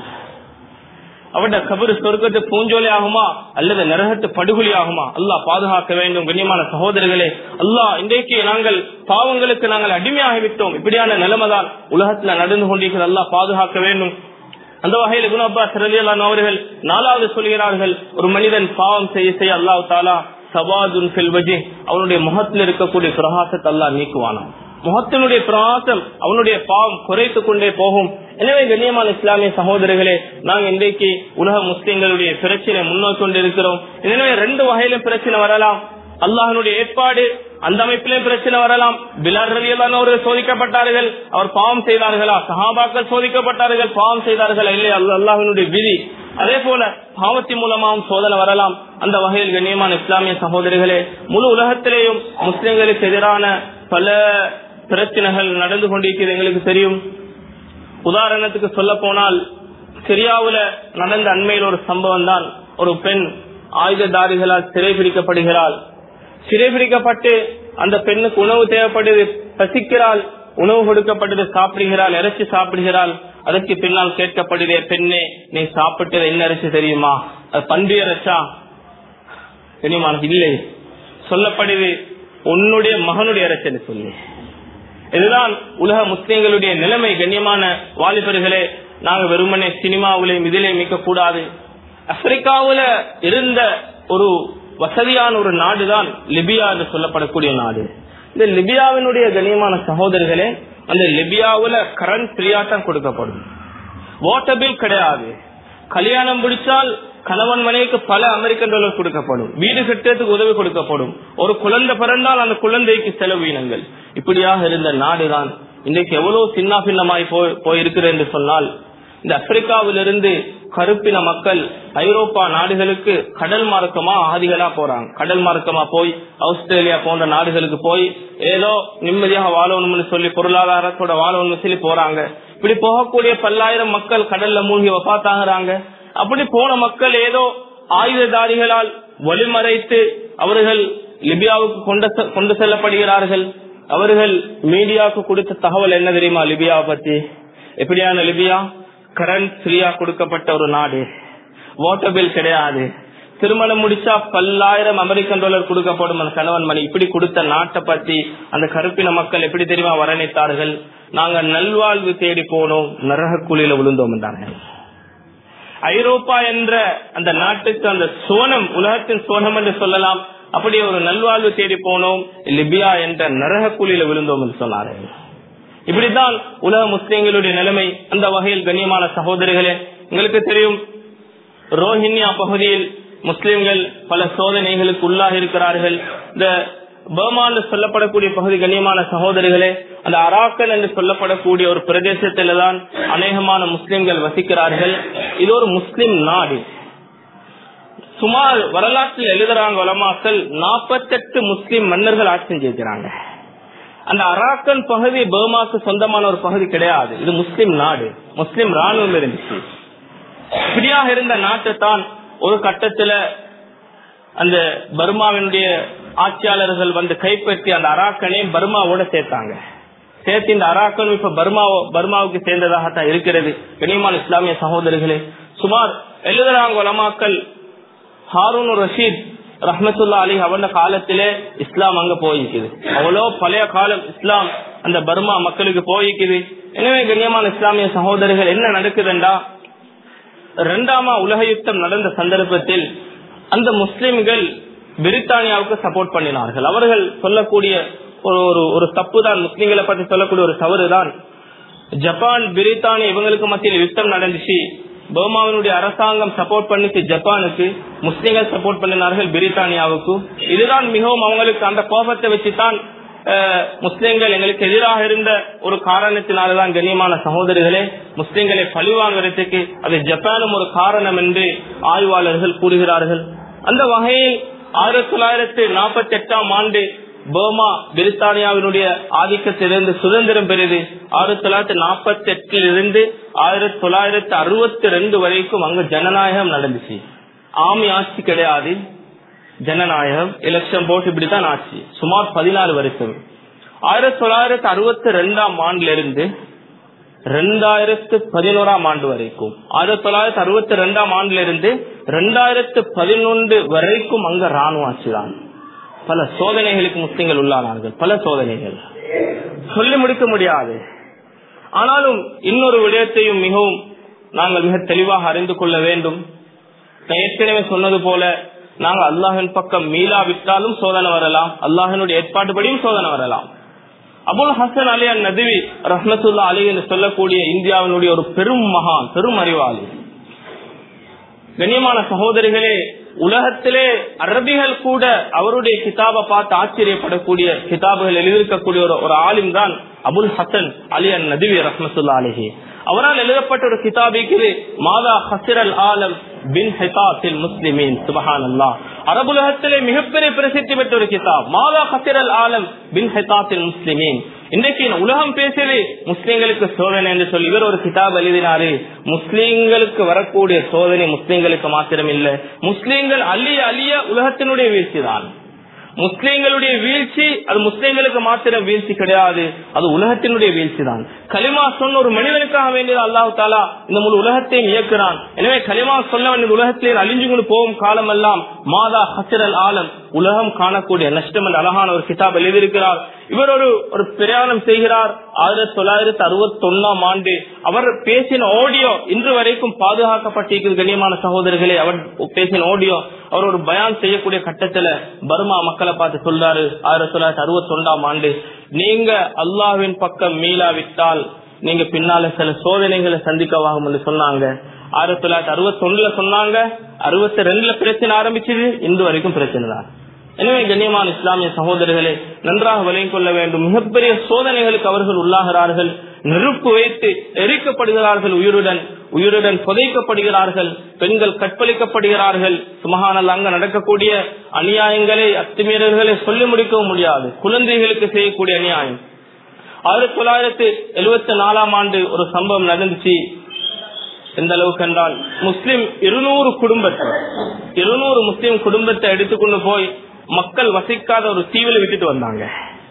அவட கபரு சொர்க்கத்து பூஞ்சோலி ஆகுமா அல்லது நரகத்து படுகொலி ஆகுமா அல்லாஹ் பாதுகாக்க வேண்டும் கண்ணியமான சகோதரர்களே அல்லாஹ் இன்றைக்கு நாங்கள் பாவங்களுக்கு நாங்கள் அடிமையாகிவிட்டோம் இப்படியான நிலைமைதான் உலகத்துல நடந்து கொண்டிருக்கிற அல்லாஹ் பாதுகாக்க வேண்டும் அந்த வகையில் குண அப்பாஸ் ரலியல்லான் அவர்கள் நாலாவது சொல்கிறார்கள் ஒரு மனிதன் பாவம் செய்ய செய்ய அல்லாஹ் தாலா சவாதுன் செல்வஜி அவனுடைய முகத்தில் இருக்கக்கூடிய பிரகாசத்தை அல்லாஹ் நீக்குவானான் முகத்தினுடைய பிரகாசம் அவனுடைய பாவம் குறைத்து கொண்டே போகும் எனவே கண்ணியமான இஸ்லாமிய சகோதரர்களே நாங்கள் இன்றைக்கு உலக முஸ்லிம்களுடைய பிரச்சனை முன்னோக்கி கொண்டிருக்கிறோம் எனவே ரெண்டு வகையிலும் பிரச்சனை வரலாம் அல்லாஹனுடைய ஏற்பாடு அந்த அமைப்பிலும் பிரச்சனை வரலாம் பிலால் ரலியல்லான் அவர்கள் சோதிக்கப்பட்டார்கள் அவர் பாவம் செய்தார்களா சஹாபாக்கள் சோதிக்கப்பட்டார்கள் பாவம் செய்தார்களா இல்லையா அல்லாஹனுடைய விதி அதே போல பாவத்தின் மூலமாகவும் சோதனை வரலாம் அந்த வகையில் கண்ணியமான இஸ்லாமிய சகோதரிகளே முழு உலகத்திலேயும் முஸ்லிம்களுக்கு எதிரான பல பிரச்சனைகள் நடந்து கொண்டிருக்கிறது எங்களுக்கு தெரியும் உதாரணத்துக்கு சொல்ல போனால் சிரியாவுல நடந்த அண்மையில் ஒரு சம்பவம் தான் ஒரு பெண் ஆயுததாரிகளால் சிறைபிடிக்கப்படுகிறாள் சிறைபிடிக்கப்பட்டு அந்த பெண்ணுக்கு உணவு தேவைப்படுது பசிக்கிறாள் உணவு கொடுக்கப்பட்டது சாப்பிடுகிறாள் இறைச்சி சாப்பிடுகிறாள் அதற்கு பின்னால் கேட்கப்படுதே பெண்ணே நீ சாப்பிட்டது என்ன இறைச்சி தெரியுமா அது பன்றி இறைச்சா தெரியுமா இல்லை சொல்லப்படுது உன்னுடைய மகனுடைய இறைச்சல் சொல்லி இதுதான் உலக முஸ்லிம்களுடைய நிலைமை கண்ணியமான வாலிபர்களே நாங்க வெறுமனே சினிமாவிலையும் இதிலையும் மிக்க கூடாது ஆப்பிரிக்காவுல இருந்த ஒரு வசதியான ஒரு நாடுதான் லிபியா என்று சொல்லப்படக்கூடிய நாடு இந்த லிபியாவினுடைய கண்ணியமான சகோதரர்களே அந்த லிபியாவுல கரண்ட் ஃப்ரீயா தான் கொடுக்கப்படும் வாட்டர் பில் கிடையாது கல்யாணம் பிடிச்சால் கணவன் மனைவிக்கு பல அமெரிக்கன் டாலர் கொடுக்கப்படும் வீடு கட்டுறதுக்கு உதவி கொடுக்கப்படும் ஒரு குழந்தை பிறந்தால் அந்த குழந்தைக்கு செலவீனங்கள் இப்படியாக இருந்த நாடுதான் இன்றைக்கு எவ்வளவு சின்ன பின்னமாய் போயிருக்கிறது என்று சொன்னால் இந்த ஆப்பிரிக்காவிலிருந்து கருப்பின மக்கள் ஐரோப்பா நாடுகளுக்கு கடல் மார்க்கமா ஆதிகளா போறாங்க கடல் மார்க்கமா போய் ஆஸ்திரேலியா போன்ற நாடுகளுக்கு போய் ஏதோ நிம்மதியாக வாழணும்னு சொல்லி பொருளாதாரத்தோட வாழணும்னு சொல்லி போறாங்க இப்படி போகக்கூடிய பல்லாயிரம் மக்கள் கடல்ல மூழ்கி வபாத்தாகிறாங்க அப்படி போன மக்கள் ஏதோ ஆயுததாரிகளால் வழிமறைத்து அவர்கள் லிபியாவுக்கு கொண்டு செல்லப்படுகிறார்கள் அவர்கள் மீடியாவுக்கு கொடுத்த தகவல் என்ன தெரியுமா லிபியாவை பத்தி எப்படியான லிபியா கரண்ட் ஃப்ரீயா கொடுக்கப்பட்ட ஒரு நாடு வாட்டர் பில் கிடையாது திருமணம் முடிச்சா பல்லாயிரம் அமெரிக்கன் டாலர் கொடுக்கப்படும் அந்த கணவன் மணி இப்படி கொடுத்த நாட்டை பத்தி அந்த கருப்பின மக்கள் எப்படி தெரியுமா வர்ணித்தார்கள் நாங்க நல்வாழ்வு தேடி போனோம் நரக குழியில விழுந்தோம் என்றார்கள் ஐரோப்பா என்ற அந்த நாட்டுக்கு அந்த சோனம் உலகத்தின் சோனம் என்று சொல்லலாம் அப்படி ஒரு நல்வாழ்வு தேடி போனோம் லிபியா என்ற நரக குழியில விழுந்தோம் என்று சொன்னார்கள் இப்படித்தான் உலக முஸ்லிம்களுடைய நிலைமை அந்த வகையில் கண்ணியமான சகோதரிகளே உங்களுக்கு தெரியும் ரோஹின்யா பகுதியில் முஸ்லிம்கள் பல சோதனைகளுக்கு உள்ளாக இருக்கிறார்கள் இந்த பர்மான்னு சொல்லப்படக்கூடிய பகுதி கண்ணியமான சகோதரிகளே அந்த அராக்கன் என்று சொல்லப்படக்கூடிய ஒரு பிரதேசத்தில தான் அநேகமான முஸ்லிம்கள் வசிக்கிறார்கள் இது ஒரு முஸ்லிம் நாடு சுமார் வரலாற்றில் எழுதுறாங்க வளமாக்கள் நாற்பத்தெட்டு முஸ்லிம் மன்னர்கள் ஆட்சி செஞ்சிருக்கிறாங்க அந்த அராக்கன் பகுதி பர்மாக்கு சொந்தமான ஒரு பகுதி கிடையாது இது முஸ்லிம் நாடு முஸ்லிம் ராணுவம் இருந்துச்சு இப்படியாக இருந்த நாட்டை தான் ஒரு கட்டத்துல அந்த பர்மாவினுடைய ஆட்சியாளர்கள் வந்து கைப்பற்றி அந்த அராக்கனையும் பர்மாவோட சேர்த்தாங்க சேர்த்து இந்த அராக்கனும் இப்ப பர்மா பர்மாவுக்கு சேர்ந்ததாகத்தான் இருக்கிறது கனிமான் இஸ்லாமிய சகோதரர்களே சுமார் எழுதுறாங்க வளமாக்கள் ஹாரூன் ரஷீத் ரஹமத்துல்லா அலி அவன காலத்திலே இஸ்லாம் அங்க போயிக்குது அவ்வளோ பழைய காலம் இஸ்லாம் அந்த பர்மா மக்களுக்கு போயிக்குது எனவே கண்ணியமான இஸ்லாமிய சகோதரர்கள் என்ன நடக்குதுண்டா இரண்டாமா உலக யுத்தம் நடந்த சந்தர்ப்பத்தில் அந்த முஸ்லிம்கள் பிரித்தானியாவுக்கு சப்போர்ட் பண்ணினார்கள் அவர்கள் சொல்லக்கூடிய ஒரு ஒரு ஒரு தப்பு தான் முஸ்லிம்களை பற்றி சொல்லக்கூடிய ஒரு தவறு தான் ஜப்பான் பிரித்தானியா இவங்களுக்கு மத்தியில் யுத்தம் நடந்துச்சு பர்மாவினுடைய அரசாங்கம் சப்போர்ட் பண்ணிச்சு ஜப்பானுக்கு முஸ்லிம்கள் சப்போர்ட் பண்ணினார்கள் பிரித்தானியாவுக்கு இதுதான் மிகவும் அவங்களுக்கு அந்த கோபத்தை வச்சுதான் முஸ்லிம்கள் எங்களுக்கு எதிராக இருந்த ஒரு காரணத்தினால்தான் கண்ணியமான சகோதரிகளே முஸ்லிம்களை பழிவாங்கிறதுக்கு அது ஜப்பானும் ஒரு காரணம் என்று ஆய்வாளர்கள் கூறுகிறார்கள் அந்த வகையில் ஆயிரத்தி தொள்ளாயிரத்தி நாற்பத்தி எட்டாம் ஆண்டு பர்மா பிரித்தானியாவினுடைய ஆதிக்கத்திலிருந்து சுதந்திரம் பெறுது ஆயிரத்தி தொள்ளாயிரத்தி நாற்பத்தி எட்டில் இருந்து ஆயிரத்தி தொள்ளாயிரத்தி அறுபத்தி ரெண்டு வரைக்கும் அங்க ஜனநாயகம் நடந்துச்சு ஆமி ஆட்சி கிடையாது ஜனநாயகம் எலெக்ஷன் போட்டு இப்படித்தான் ஆட்சி சுமார் பதினாறு வருஷம் ஆயிரத்தி தொள்ளாயிரத்தி அறுபத்தி ரெண்டாம் ஆண்டுல இருந்து ரெண்டாயிரத்து பதினோராம் ஆண்டு வரைக்கும் ஆயிரத்தி தொள்ளாயிரத்தி அறுபத்தி ரெண்டாம் ஆண்டுல இருந்து ரெண்டாயிரத்து பதினொன்று வரைக்கும் அங்க ராணுவ ஆட்சி தான் பல சோதனைகளுக்கு முஸ்லிம்கள் உள்ளானார்கள் பல சோதனைகள் சொல்லி முடிக்க முடியாது ஆனாலும் இன்னொரு விடயத்தையும் மிகவும் நாங்கள் மிக தெளிவாக அறிந்து கொள்ள வேண்டும் நான் ஏற்கனவே சொன்னது போல நாங்கள் அல்லாஹின் பக்கம் மீளாவிட்டாலும் சோதனை வரலாம் அல்லாஹினுடைய ஏற்பாட்டுபடியும் சோதனை வரலாம் அபுல் ஹசன் அலி அன் நதுவி ரஹமத்துல்லா அலி என்று சொல்லக்கூடிய இந்தியாவினுடைய ஒரு பெரும் மகான் பெரும் அறிவாளி கண்ணியமான சகோதரிகளே உலகத்திலே அரபிகள் கூட அவருடைய கிதாபை பார்த்து ஆச்சரியப்படக்கூடிய கிதாபுகள் எழுதியிருக்கக்கூடிய ஒரு ஒரு ஆலிம் தான் அபுல் ஹசன் அலி அன் நதுவி ரஹமத்துல்லா அலிஹி அவரால் எழுதப்பட்ட ஒரு கிதாபிக்கு மாதா ஹசிரல் ஆலம் பின் ஹெதாசில் முஸ்லிமீன் சுபஹான் அல்லா அரபுலகத்திலே மிகப்பெரிய பிரசித்தி பெற்ற ஒரு கிதாப் மாதா ஹசிரல் ஆலம் பின் ஹெதாசில் முஸ்லிமீன் இன்றைக்கு உலகம் பேசுது முஸ்லிம்களுக்கு சோதனை என்று சொல்லி இவர் ஒரு கிதாப் எழுதினாரு முஸ்லிம்களுக்கு வரக்கூடிய சோதனை முஸ்லிம்களுக்கு மாத்திரம் இல்ல முஸ்லிம்கள் அழிய அழிய உலகத்தினுடைய வீழ்ச்சி தான் முஸ்லிம்களுடைய வீழ்ச்சி அது முஸ்லிம்களுக்கு மாத்திரம் வீழ்ச்சி கிடையாது அது உலகத்தினுடைய வீழ்ச்சி தான் கலிமா சொன்ன ஒரு மனிதனுக்காக வேண்டியது அல்லாஹு தாலா இந்த முழு உலகத்தையும் இயக்குறான் எனவே கலிமா சொல்ல இந்த உலகத்திலே அழிஞ்சு கொண்டு போகும் காலம் எல்லாம் மாதா ஹசிரல் ஆலம் உலகம் காணக்கூடிய நஷ்டம் என்ற அழகான ஒரு கிதாப் எழுதியிருக்கிறார் இவர் ஒரு ஒரு பிரயாணம் செய்கிறார் ஆயிரத்தி தொள்ளாயிரத்தி அறுபத்தி ஒன்னாம் ஆண்டு அவர் பேசின ஆடியோ இன்று வரைக்கும் பாதுகாக்கப்பட்டிருக்கிறது கண்ணியமான சகோதரர்களே அவர் பேசின ஆடியோ அவர் ஒரு பயான் செய்யக்கூடிய கட்டத்துல பர்மா மக்களை பார்த்து சொல்றாரு ஆயிரத்தி தொள்ளாயிரத்தி அறுபத்தி ஒன்றாம் ஆண்டு நீங்க அல்லாவின் பக்கம் மீளாவிட்டால் நீங்க பின்னால சில சோதனைகளை சந்திக்கவாகும் என்று சொன்னாங்க ஆயிரத்தி தொள்ளாயிரத்தி அறுபத்தி ஒண்ணுல சொன்னாங்க அறுபத்தி ரெண்டுல பிரச்சனை ஆரம்பிச்சது இன்று வரைக்கும் பிரச்சனை தான் எனவே கண்ணியமான இஸ்லாமிய சகோதரர்களே நன்றாக விலை கொள்ள வேண்டும் மிகப்பெரிய சோதனைகளுக்கு அவர்கள் உள்ளாகிறார்கள் நெருப்பு வைத்து எரிக்கப்படுகிறார்கள் உயிருடன் உயிருடன் புதைக்கப்படுகிறார்கள் பெண்கள் கற்பழிக்கப்படுகிறார்கள் சுமகானல் அங்க நடக்கக்கூடிய அநியாயங்களை அத்துமீறல்களை சொல்லி முடிக்கவும் முடியாது குழந்தைகளுக்கு செய்யக்கூடிய அநியாயம் ஆயிரத்தி தொள்ளாயிரத்தி எழுபத்தி நாலாம் ஆண்டு ஒரு சம்பவம் நடந்துச்சு எந்த அளவுக்கு என்றால் முஸ்லிம் இருநூறு குடும்பத்தை இருநூறு முஸ்லிம் குடும்பத்தை எடுத்துக்கொண்டு போய் மக்கள் வசிக்காத ஒரு தீவில் விட்டுட்டு வந்தாங்க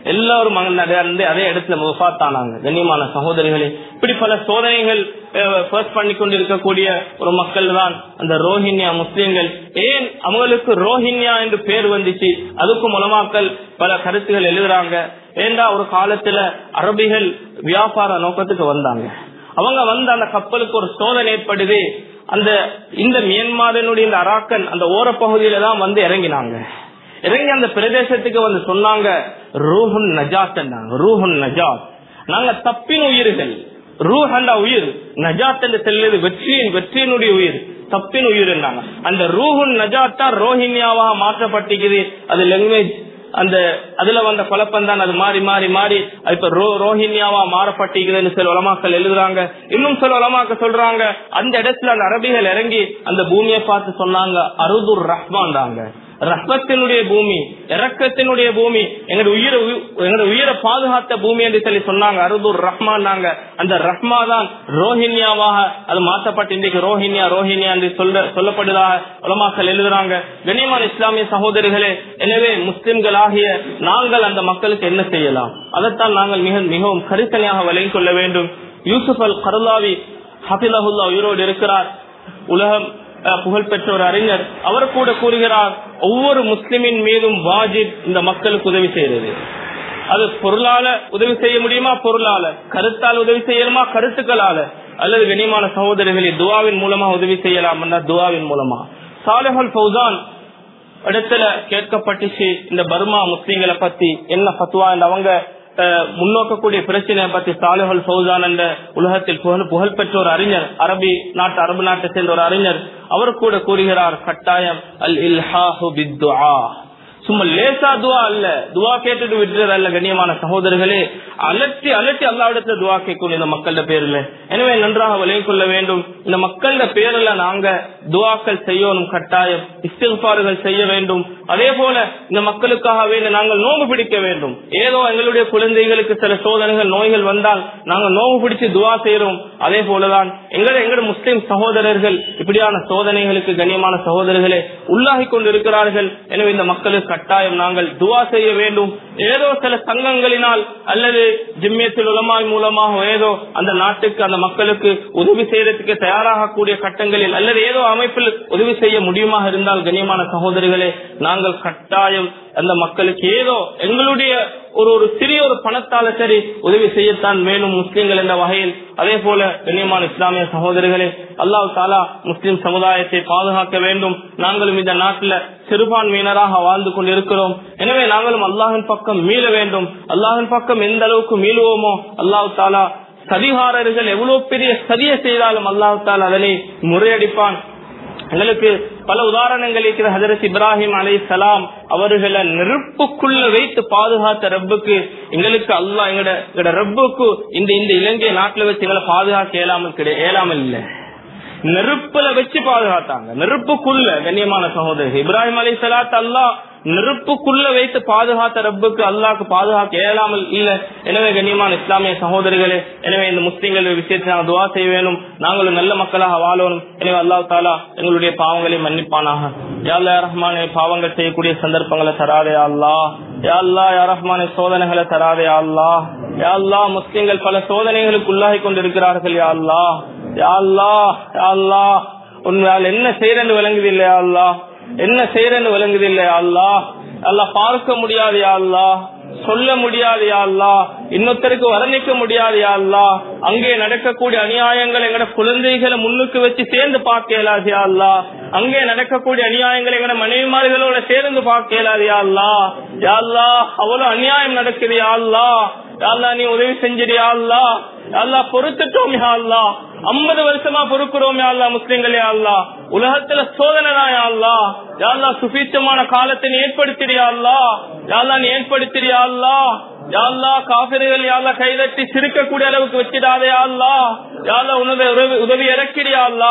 எல்லாரும் அங்க நடந்து அதே இடத்துல முஃபாத்தானாங்க கண்ணியமான சகோதரிகளே இப்படி பல சோதனைகள் ஃபர்ஸ்ட் பண்ணி கொண்டிருக்கக்கூடிய ஒரு மக்கள் தான் அந்த ரோஹின்யா முஸ்லிம்கள் ஏன் அவங்களுக்கு ரோஹின்யா என்று பேர் வந்துச்சு அதுக்கும் உலமாக்கள் பல கருத்துகள் எழுதுறாங்க ஏண்டா ஒரு காலத்துல அரபிகள் வியாபார நோக்கத்துக்கு வந்தாங்க அவங்க வந்து அந்த கப்பலுக்கு ஒரு சோதனை ஏற்படுது அந்த இந்த மியன்மாரினுடைய இந்த அராக்கன் அந்த ஓரப்பகுதியில தான் வந்து இறங்கினாங்க இறங்கி அந்த பிரதேசத்துக்கு வந்து சொன்னாங்க ரூஹுன் நஜாத் ரூஹுன் நஜாத் நாங்க தப்பின் உயிர்கள் ரூஹண்டா உயிர் நஜாத் என்று செல்லுது வெற்றியின் வெற்றியினுடைய உயிர் தப்பின் உயிர் என்றாங்க அந்த ரூஹுன் நஜாத் தான் ரோஹின்யாவாக மாற்றப்பட்டிருக்குது அது லாங்குவேஜ் அந்த அதுல வந்த குழப்பம் தான் அது மாறி மாறி மாறி அது இப்ப ரோ ரோஹின்யாவா மாறப்பட்டிருக்குதுன்னு சில உலமாக்கள் எழுதுறாங்க இன்னும் சில உலமாக்கள் சொல்றாங்க அந்த இடத்துல அந்த அரபிகள் இறங்கி அந்த பூமியை பார்த்து சொன்னாங்க அருதுர் ரஹ்மான்டாங்க ரஹ்மத்தினுடைய பூமி இறக்கத்தினுடைய பூமி எங்களுடைய உயிரை எங்களுடைய உயிரை பாதுகாத்த பூமி என்று சொல்லி சொன்னாங்க அருதூர் ரஹ்மான் நாங்க அந்த ரஹ்மா தான் ரோஹின்யாவாக அது மாற்றப்பட்டு இன்றைக்கு ரோஹின்யா ரோஹின்யா என்று சொல்ல சொல்லப்படுவதாக உலமாக்கள் எழுதுறாங்க கண்ணியமான இஸ்லாமிய சகோதரிகளே எனவே முஸ்லிம்கள் ஆகிய நாங்கள் அந்த மக்களுக்கு என்ன செய்யலாம் அதைத்தான் நாங்கள் மிக மிகவும் கரிசனையாக விலகிக் கொள்ள வேண்டும் யூசுப் அல் கருலாவி ஹபிலஹுல்லா உயிரோடு இருக்கிறார் உலகம் புகழ்பெற்ற ஒரு அறிஞர் அவர் கூட கூறுகிறார் ஒவ்வொரு முஸ்லிமின் மீதும் வாஜிப் இந்த மக்களுக்கு உதவி செய்யறது அது பொருளால உதவி செய்ய முடியுமா பொருளால கருத்தால் உதவி செய்யணுமா கருத்துக்களால அல்லது கனிமான சகோதரர்களை துவாவின் மூலமா உதவி செய்யலாம் துவாவின் மூலமா சாலஹல் ஃபௌசான் இடத்துல கேட்கப்பட்டுச்சு இந்த பர்மா முஸ்லீம்களை பத்தி என்ன பத்துவா அவங்க முன்னோக்கக்கூடிய பிரச்சனையை பத்தி சாலிஹல் ஃபௌசான் என்ற உலகத்தில் புகழ் புகழ்பெற்ற ஒரு அறிஞர் அரபி நாட்டு அரபு நாட்டை சேர்ந்த ஒரு அறிஞர் அவர் கூட கூறுகிறார் கட்டாயம் அல் இல்ஹாஹு பித்துஆ சும்மா லேசா துவா அல்ல துவா கேட்டுட்டு விட்டுறது அல்ல கண்ணியமான சகோதரர்களே அலட்டி அலட்டி அல்லாவிடத்துல துவா கேட்கணும் இந்த மக்கள பேர்ல எனவே நன்றாக விளைய கொள்ள வேண்டும் இந்த மக்கள பேர்ல நாங்க துவாக்கள் செய்யணும் கட்டாயம் இஸ்திஃபாறுகள் செய்ய வேண்டும் அதே போல இந்த மக்களுக்காக வேண்டி நாங்கள் நோம்பு பிடிக்க வேண்டும் ஏதோ எங்களுடைய குழந்தைகளுக்கு சில சோதனைகள் நோய்கள் வந்தால் நாங்கள் நோம்பு பிடிச்சு துவா செய்யறோம் அதே போலதான் எங்களை எங்களுடைய முஸ்லிம் சகோதரர்கள் இப்படியான சோதனைகளுக்கு கண்ணியமான சகோதரர்களே உள்ளாகி கொண்டிருக்கிறார்கள் எனவே இந்த மக்களுக்கு கட்டாயம் நாங்கள் துவா செய்ய வேண்டும் ஏதோ சில சங்கங்களினால் அல்லது ஜிம்மியத்தில் உலமாய் மூலமாக ஏதோ அந்த நாட்டுக்கு அந்த மக்களுக்கு உதவி செய்யறதுக்கு தயாராகக்கூடிய கட்டங்களில் அல்லது ஏதோ அமைப்பில் உதவி செய்ய முடியுமாக இருந்தால் கண்ணியமான சகோதரிகளே நாங்கள் கட்டாயம் அந்த மக்களுக்கு ஏதோ எங்களுடைய ஒரு ஒரு சிறிய ஒரு பணத்தால சரி உதவி செய்யத்தான் மேலும் முஸ்லிம்கள் என்ற வகையில் அதே போல கண்ணியமான இஸ்லாமிய சகோதரிகளே அல்லாஹ் தாலா முஸ்லிம் சமுதாயத்தை பாதுகாக்க வேண்டும் நாங்களும் இந்த நாட்டில் சிறுபான்மையினராக வாழ்ந்து கொண்டிருக்கிறோம் எனவே நாங்களும் அல்லாஹின் பக்கம் மீள வேண்டும் அல்லாஹின் பக்கம் எந்த அளவுக்கு மீளுவோமோ அல்லாஹ் தாலா சதிகாரர்கள் எவ்வளவு பெரிய சதியை செய்தாலும் அல்லாஹ் தாலா அதனை முறையடிப்பான் எங்களுக்கு பல உதாரணங்கள் இருக்கிற ஹசரத் இப்ராஹிம் அலை சலாம் அவர்களை நெருப்புக்குள்ள வைத்து பாதுகாத்த ரப்புக்கு எங்களுக்கு அல்லா எங்கட எங்கட ரப்புக்கு இந்த இந்த இலங்கை நாட்டுல வச்சு எங்களை பாதுகாக்க இயலாமல் கிடையாது இயலாமல் இல்லை நெருப்புல வச்சு பாதுகாத்தாங்க நெருப்புக்குள்ள கண்ணியமான சகோதரர் இப்ராஹிம் அலை சலாத் அல்லா நெருப்புக்குள்ள வைத்து பாதுகாத்த ரப்புக்கு அல்லாக்கு பாதுகாக்க இயலாமல் இல்ல எனவே கண்ணியமான இஸ்லாமிய சகோதரிகளே எனவே இந்த முஸ்லிம்கள் விஷயத்தை நாங்கள் துவா செய்ய வேணும் நாங்களும் நல்ல மக்களாக வாழணும் எனவே அல்லாஹ் தாலா எங்களுடைய பாவங்களை மன்னிப்பானாக யாழ்லா ரஹ்மானே பாவங்கள் செய்யக்கூடிய சந்தர்ப்பங்களை தராதே அல்லா யாழ்லா யா ரஹ்மானே சோதனைகளை தராதே அல்லா யாழ்லா முஸ்லிம்கள் பல சோதனைகளுக்கு உள்ளாகி கொண்டிருக்கிறார்கள் யா அல்லா யா அல்லா யா அல்லா உன்னால் என்ன செய்யறன்னு விளங்குது இல்லையா அல்லா என்ன செய்யறன்னு விளங்குது இல்லையா அல்லா அல்லா பார்க்க முடியாது அல்லா சொல்ல முடியாது அல்லா இன்னொருத்தருக்கு வர்ணிக்க முடியாது அல்லா அங்கே நடக்கக்கூடிய அநியாயங்கள் எங்கட குழந்தைகளை முன்னுக்கு வச்சு சேர்ந்து பார்க்க இயலாது அல்லா அங்கே நடக்கக்கூடிய அநியாயங்கள் எங்கட மனைவிமார்களோட சேர்ந்து பார்க்க இயலாது அல்லா யாழ்லா அவ்வளவு அநியாயம் நடக்குது அல்லா யாழ்லா நீ உதவி செஞ்சிரியா அல்லா அல்லா பொறுத்துட்டோம் அல்லா ஐம்பது வருஷமா பொறுக்கிறோம் அல்லா முஸ்லிம்களே அல்லா உலகத்துல சோதனை தான் அல்லா யாழ்லா சுபீச்சமான காலத்தை நீ ஏற்படுத்திறியா அல்லா யாழ்லா நீ ஏற்படுத்திறியா அல்லா யாழ்லா காபிர்கள் யாழ்லா கைதட்டி சிரிக்கக்கூடிய அளவுக்கு வச்சிடாதே அல்லா யாழ்லா உனது உதவி இறக்கிறியா அல்லா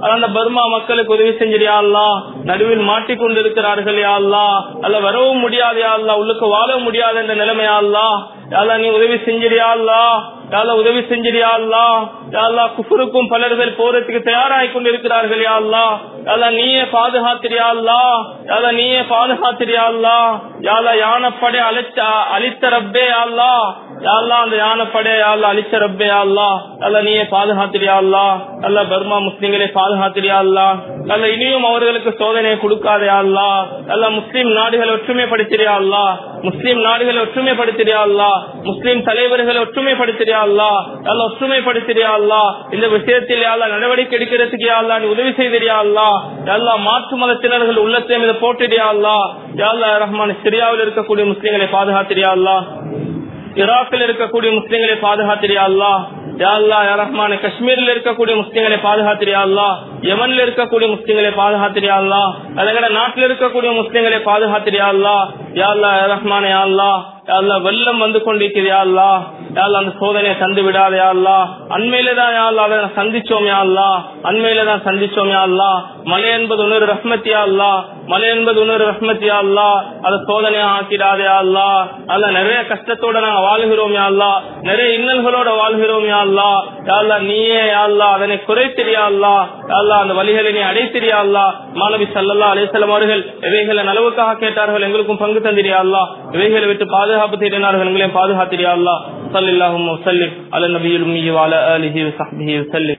அந்த பர்மா மக்களுக்கு உதவி செஞ்சிரியா அல்லா நடுவில் மாட்டிக்கொண்டு இருக்கிறார்கள் யா அல்லா அல்ல வரவும் முடியாது யா அல்லா உள்ளுக்கு வாழவும் முடியாது என்ற நிலைமையா அல்லா யாழ்லா நீ உதவி செஞ்சிரியா அல்லா யாழ்லா உதவி செஞ்சிரியா அல்லா யாழ்லா குஃபருக்கும் பலர்கள் போறதுக்கு தயாராகி கொண்டிருக்கிறார்கள் யா அல்லா யாழ்லா நீயே பாதுகாத்திரியா அல்லா யாழ்லா நீயே பாதுகாத்திரியா அல்லா யாழ்லா யானப்படை அழிச்ச அழித்த ரப்பே அல்லா யாழ்லா அந்த யானப்படை யாழ்லா அழிச்ச ரப்பே அல்லா அல்ல நீயே பாதுகாத்திரியா அல்லா அல்ல பர்மா முஸ்லிம்களை பாதுகாத்திரியா அல்லா அல்ல இனியும் அவர்களுக்கு சோதனை கொடுக்காதே அல்லா அல்ல முஸ்லிம் நாடுகளை ஒற்றுமைப்படுத்திரியா அல்லா முஸ்லிம் நாடுகளை ஒற்றுமைப்படுத்திரியா அல்லா முஸ்லிம் தலைவர்களை ஒற்றுமைப்படுத்திரியா அல்லா அல்ல ஒற்றுமைப்படுத்திரியா அல்லா இந்த விஷயத்தில் யாழ்லா நடவடிக்கை எடுக்கிறதுக்கு யாழ்லா நீ உதவி செய்திரியா அல்லா எல்லா மாற்று மதத்தினர்கள் உள்ளத்தை மீது போட்டிரியா அல்லா யாழ்லா ரஹ்மான் சிரியாவில் இருக்கக்கூடிய முஸ்லிம்களை பாதுகாத்திரியா அல்லா ஈராக்கில் இருக்கக்கூடிய முஸ்லிம்களை பாதுகாத்திரியா அல்லா யாழ்லா ரஹ்மான காஷ்மீரில் இருக்கக்கூடிய முஸ்லிம்களை பாதுகாத்திரியா அல்லா யமன்ல இருக்கக்கூடிய முஸ்லிம்களை பாதுகாத்திரியா அல்லா அதங்கட நாட்டில் இருக்கக்கூடிய முஸ்லிம்களை பாதுகாத்திரியா அல்லா யாழ்லா ரஹ்மான யாழ்லா யாழ்லா வெள்ளம் வந்து கொண்டிருக்கிறியா அல்லா யாழ்லா அந்த சோதனையை தந்து விடாதே அல்லா அண்மையில தான் யாழ்லா அதை சந்திச்சோம் யாழ்லா அண்மையில தான் சந்திச்சோம் யாழ்லா மலை என்பது இன்னொரு ரஹ்மத்தியா அல்லா மலை என்பது இன்னொரு ரஹ்மத்தியா அல்லா அதை சோதனையா ஆக்கிடாதே அல்லா அல்ல நிறைய கஷ்டத்தோட நாங்க வாழ்கிறோம் யாழ்லா நிறைய இன்னல்களோட வாழ்கிறோம் யாழ்லா யாழ்லா நீயே யாழ்லா அதனை குறைத்திரியா அல்லா யாழ்லா அந்த வழிகளை நீ அடைத்திரியா அல்லா மாணவி சல்லல்லா அலிசல்லம் அவர்கள் இவைகளை நலவுக்காக கேட்டார்கள் எங்களுக்கும் பங்கு தந்திரியா அல்லா இவைகளை விட்டு பாதுகாப்பு தேடினார்கள் எங்களையும் பாதுகாத்திரியா அல்லா صلى اللهم وسلم على النبي الأمي وعلى آله وصحبه وسلم